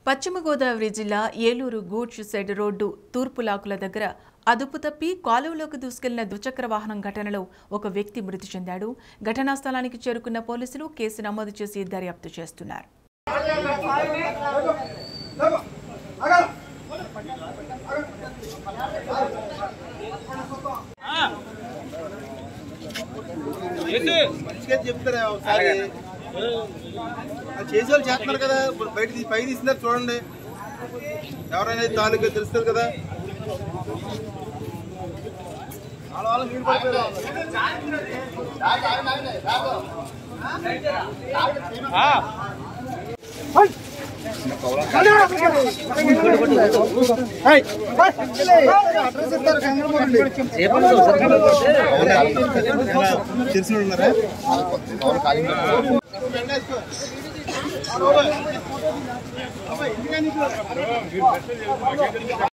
పశ్చిమ గోదావరి జిల్లా Eluru goods shed road తూర్పు లాకుల దగ్గర అదుపు తప్పి కాలువలోకి దూసుకెళ్లిన ద్విచక్ర వాహనం ఘటనలో ఒక వ్యక్తి మృతి చెందాడు ఘటనా స్థలానికి చేరుకున్న పోలీసులు కేసు నమోదు చేసి దర్యాప్తు చేస్తున్నారు మంచిగా చెప్తారా ఒకసారి అది చేసే వాళ్ళు చేస్తున్నారు కదా ఇప్పుడు బయట తీసి పై తీసినారు చూడండి ఎవరైనా తాలూకా తెలుస్తుంది కదా వాళ్ళ వాళ్ళ నీళ్ళు పడిపోయారు. తెలిసిన వాళ్ళు ఉన్నారా ఎందుకని